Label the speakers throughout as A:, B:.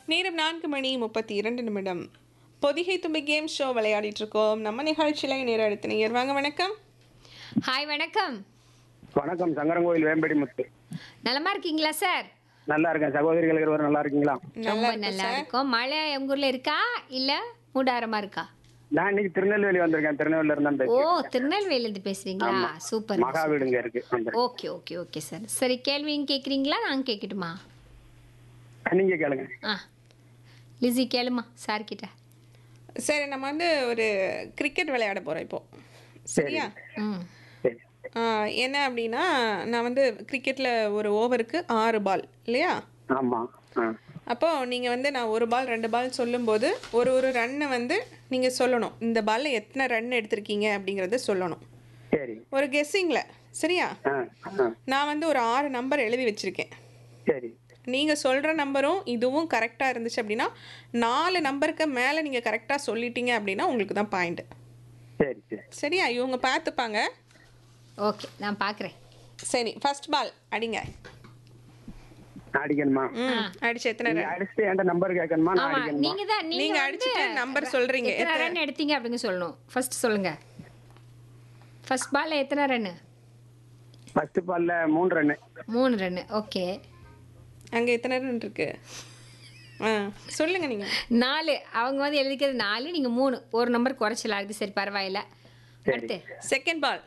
A: நேரம் நான்கு மணி முப்பத்தி இரண்டு நிமிடம் பொதிகை தும்பி கேம் ஷோ விளையாடிட்டு இருக்கோம் நம்ம நிகழ்ச்சியில நேரம் எடுத்து நேயர் வாங்க வணக்கம்
B: ஹாய் வணக்கம்
C: வணக்கம் சங்கரங்கோயில் வேம்படி முத்து
B: நலமா இருக்கீங்களா சார்
C: நல்லா இருக்கேன் சகோதரிகள் இருவரும் நல்லா இருக்கீங்களா
B: ரொம்ப நல்லா இருக்கும் மழை உங்க ஊர்ல இருக்கா இல்ல மூடாரமா இருக்கா
C: நான் இன்னைக்கு திருநெல்வேலி வந்திருக்கேன் திருநெல்வேலியில இருந்தா
B: ஓ
C: பேசுறேன்
B: திருநெல்வேலில இருந்து பேசுறீங்களா சூப்பர்
C: மகா வீடுங்க இருக்கு வந்திருக்கேன்.
B: ஓகே ஓகே ஓகே சார் சரி கேள்வியும் கேக்குறீங்களா நான் கேட்கட்டுமா
C: நீங்க கேளுங்க
B: ஆ லிசி கேளுமா சார் கிட்ட
A: சரி நம்ம வந்து ஒரு கிரிக்கெட் விளையாட போறோம் இப்போ சரியா
B: ம்
C: சரி
A: ஆ, என்ன அப்படின்னா நான் வந்து கிரிக்கெட்ல ஒரு ஓவருக்கு ஆறு பால் இல்லையா
C: ஆமா ஆ
A: அப்போ நீங்கள் வந்து நான் ஒரு பால் ரெண்டு பால் சொல்லும்போது ஒரு ஒரு ரன்னை வந்து நீங்கள் சொல்லணும் இந்த பால்ல எத்தனை ரன் எடுத்திருக்கீங்க அப்படிங்கிறத சொல்லணும்
C: சரி
A: ஒரு கெஸ்ஸிங்கில் சரியா
C: ஆ ஆ
A: நான் வந்து ஒரு ஆறு நம்பர் எழுதி வச்சிருக்கேன்
C: சரி
A: நீங்கள் சொல்கிற நம்பரும் இதுவும் கரெக்டாக இருந்துச்சு அப்படின்னா நாலு நம்பருக்கு மேலே நீங்கள் கரெக்டாக சொல்லிட்டீங்க அப்படின்னா உங்களுக்கு தான் பாயிண்ட்
C: சரி சரி
A: சரியா இவங்க பார்த்துப்பாங்க
B: ஓகே நான் பார்க்குறேன்
A: சரி ஃபர்ஸ்ட் பால் அடிங்க
C: அடிக்கணுமா
A: ம் அடிச்சு எத்தனை
C: நீங்க
A: ரன்
C: அடிச்சுட்டு என்கிட்ட நம்பர் கேட்கணுமா நான்
B: ஆமா
C: அடிக்கணுமா
B: நீங்க தான்
A: நீங்க
B: நீங்க
A: அடிச்சிட்டு
B: அடிச்சிட்டு
A: நம்பர் சொல்றீங்க
B: எத்தனை ரன் எடுத்தீங்க அப்படின்னு சொல்லணும் ஃபர்ஸ்ட் சொல்லுங்க ஃபர்ஸ்ட் பால்ல எத்தனை ரன்
C: ஃபர்ஸ்ட் பால்ல மூணு ரன்னு
B: மூணு ரன் ஓகே
A: அங்கே எத்தனை ரன் இருக்கு ஆ சொல்லுங்க நீங்கள்
B: நாலு அவங்க வந்து எழுதிக்கிறது நாலு நீங்க மூணு ஒரு நம்பர் குறைச்சலா இருக்கு சரி பரவாயில்ல அடுத்து
A: second ball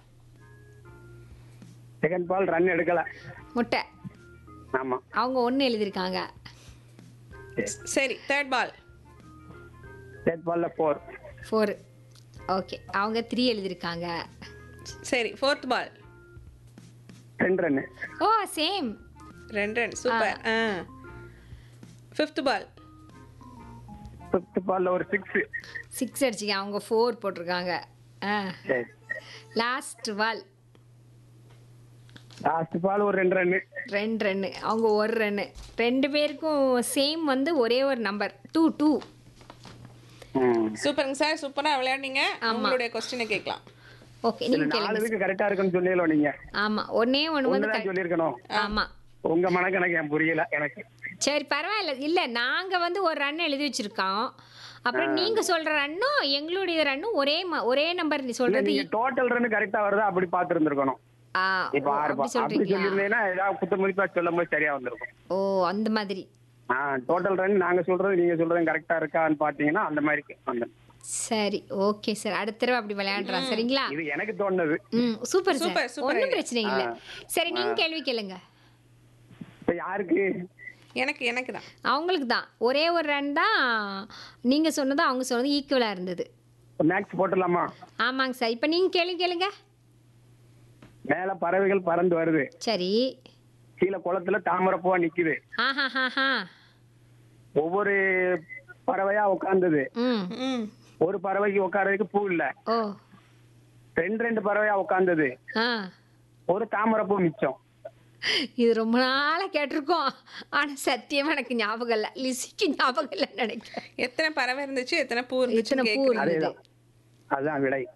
C: second ball run எடுக்கல
B: முட்டை
C: ஆமா
B: அவங்க ஒன்று எழுதியிருக்காங்க
A: சரி தேர்ட் பால்
C: தேர்ட் பால்ல ஃபோர்
B: ஃபோர் ஓகே அவங்க த்ரீ எழுதியிருக்காங்க
A: சரி ஃபோர்த் பால்
C: ரெண்டு ரன்னு
B: ஓ சேம்
A: ரெண்டு ரன் சூப்பர் ஆ ஃபிஃப்த் பால்
C: ஃபிஃப்த் பால்ல ஒரு சிக்ஸ்
B: சிக்ஸ் அடிச்சிங்க அவங்க ஃபோர் போட்டிருக்காங்க ஆ
C: சரி
B: லாஸ்ட் பால்
C: லாஸ்ட் பால் ஒரு ரெண்டு ரன்னு
B: ரெண்டு ரன்னு அவங்க ஒரு ரன்னு ரெண்டு பேருக்கும் சேம் வந்து ஒரே ஒரு நம்பர் டூ டூ
C: ம்
A: சூப்பருங்க சார் சூப்பராக விளையாடுனீங்க உங்களுடைய கொஸ்டினை கேட்கலாம்
B: ஓகே
C: இல்ல
B: நீங்கள்
C: நாலு
B: கேளுங்க
C: இதுக்கு கரெக்டா இருக்குன்னு சொல்லீங்களோ நீங்க
B: ஆமாம் ஒன்னே ஒன்று வந்து
C: ஒண்ணுதான் சொல்லியிருக்கணும்
B: ஆமாம்
C: உங்க மனக்கணக்கு எனக்கு புரியல எனக்கு
B: சரி பரவாயில்ல இல்லை நாங்கள் வந்து ஒரு ரன் எழுதி வச்சிருக்கோம் அப்புறம் நீங்கள் சொல்கிற ரன்னும் எங்களுடைய ரன்னும் ஒரே ம ஒரே நம்பர் நீ
C: இல்ல
B: சொல்கிறது
C: நீங்க டோட்டல் ரன் கரெக்டா வருதா அப்படி பாத்து இருந்திருக்கணும்
B: ஆ
C: இப்ப
B: ஓ,
C: ஆறு
B: அப்படி
C: பா- அப்படி
B: சொல்கிறீங்களா
C: சொல்லியிருந்தீங்கன்னா ஏதாவது குத்த மதிப்பா சொல்லும் போது சரியா வந்திருக்கும்
B: ஓ அந்த மாதிரி
C: ஆ டோட்டல் ரன் நாங்க சொல்றது நீங்க சொல்றது கரெக்டா இருக்கான்னு பாத்தீங்கன்னா அந்த மாதிரி வந்து
B: சரி ஓகே சார் அடுத்த தடவை அப்படி விளையாடுறோம் சரிங்களா
C: இது எனக்கு தோணுது
B: ம் சூப்பர்
A: Super,
B: சார்
A: super
B: ஒன்றும்
A: idea.
B: பிரச்சனை இல்லை சரி நீங்கள் கேள்வி கேளுங்க
C: இப்ப யாருக்கு
A: எனக்கு எனக்கு தான்
B: அவங்களுக்கு தான் ஒரே ஒரு ரன் தான் நீங்கள் சொன்னது அவங்க சொன்னது ஈக்குவலாக இருந்தது
C: மேக்ஸ் போட்டுடலாமா
B: ஆமாங்க சார் இப்போ நீங்கள் கேள்வி கேளுங்க
C: மேல பறவைகள் பறந்து வருது
B: சரி
C: கீழே குளத்துல தாமரைப்பூவா நிக்குது
B: ஆஹா ஹா ஹா
C: ஒவ்வொரு பறவையா உட்கார்ந்தது
B: ம்
A: ம்
C: ஒரு பறவைக்கு உட்கார்றதுக்கு பூ இல்ல
B: ஓ
C: ரெண்டு ரெண்டு பறவையா உட்கார்ந்தது
B: ஆ
C: ஒரு தாமரைப்பூ மிச்சம்
B: இது ரொம்ப நாளாக கேட்டிருக்கோம் ஆனால் சத்தியமாக எனக்கு ஞாபகம் இல்லை லிசிக்கு ஞாபகம் இல்லை நினைக்கிறேன்
A: எத்தனை பறவை இருந்துச்சு எத்தனை பூ
B: எத்தனை
A: இருந்துச்சு
B: பூ இருந்தது
C: அதேதான் அதுதான் விடை